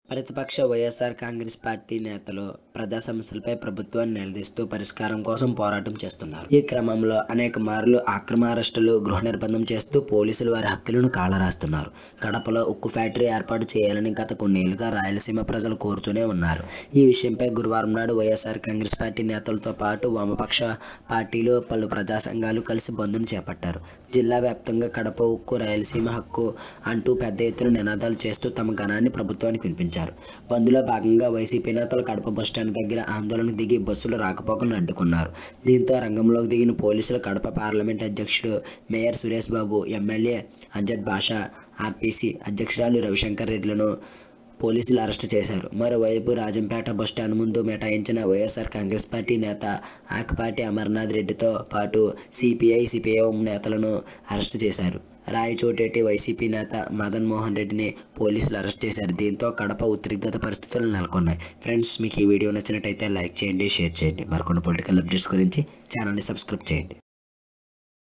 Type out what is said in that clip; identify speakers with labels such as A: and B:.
A: ప్రతిపక్ష వైఎస్ఆర్ కాంగ్రెస్ పార్టీ నేతలు ప్రజా సమస్యలపై ప్రభుత్వాన్ని నిలదీస్తూ పరిష్కారం కోసం పోరాటం చేస్తున్నారు ఈ క్రమంలో అనేక మార్లు అక్రమ అరెస్టులు గృహ నిర్బంధం చేస్తూ పోలీసులు వారి హక్కులను కాలరాస్తున్నారు కడపలో ఉక్కు ఫ్యాక్టరీ ఏర్పాటు చేయాలని గత కొన్నేళ్లుగా రాయలసీమ ప్రజలు కోరుతూనే ఉన్నారు ఈ విషయంపై గురువారం నాడు వైఎస్ఆర్ కాంగ్రెస్ పార్టీ నేతలతో పాటు వామపక్ష పార్టీలు పలు ప్రజా సంఘాలు కలిసి బంద్ను చేపట్టారు జిల్లా వ్యాప్తంగా కడప ఉక్కు రాయలసీమ హక్కు అంటూ పెద్ద ఎత్తున నినాదాలు చేస్తూ తమ గణాన్ని ప్రభుత్వానికి వినిపించారు బంద్లో భాగంగా వైసీపీ నేతలు కడప బస్టాండ్ దగ్గర ఆందోళనకు దిగి బస్సులు రాకపోకలను అడ్డుకున్నారు దీంతో రంగంలోకి దిగిన పోలీసులు కడప పార్లమెంట్ అధ్యక్షుడు mayor Suresh Babu MLA Amzad Basha RPC అధ్యక్షురాలు రవిశంకర్ రెడ్డిలను పోలీసులు అరెస్టు చేశారు మరోవైపు రాజంపేట బస్టాండ్ ముందు మిఠాయించిన వైఎస్ఆర్ కాంగ్రెస్ పార్టీ నేత ఆకపాటి అమర్నాథ్ రెడ్డితో పాటు సిపిఐ సిపిఐఎం నేతలను అరెస్టు చేశారు రాయచోటేటి వైసీపీ నేత మదన్ మోహన్ రెడ్డిని పోలీసులు అరెస్ట్ చేశారు దీంతో కడప ఉద్రిక్తత పరిస్థితులు నెలకొన్నాయి ఫ్రెండ్స్ మీకు ఈ వీడియో నచ్చినట్టయితే లైక్ చేయండి షేర్ చేయండి మరికొన్ని పొలిటికల్ అప్డేట్స్ గురించి ఛానల్ని సబ్స్క్రైబ్ చేయండి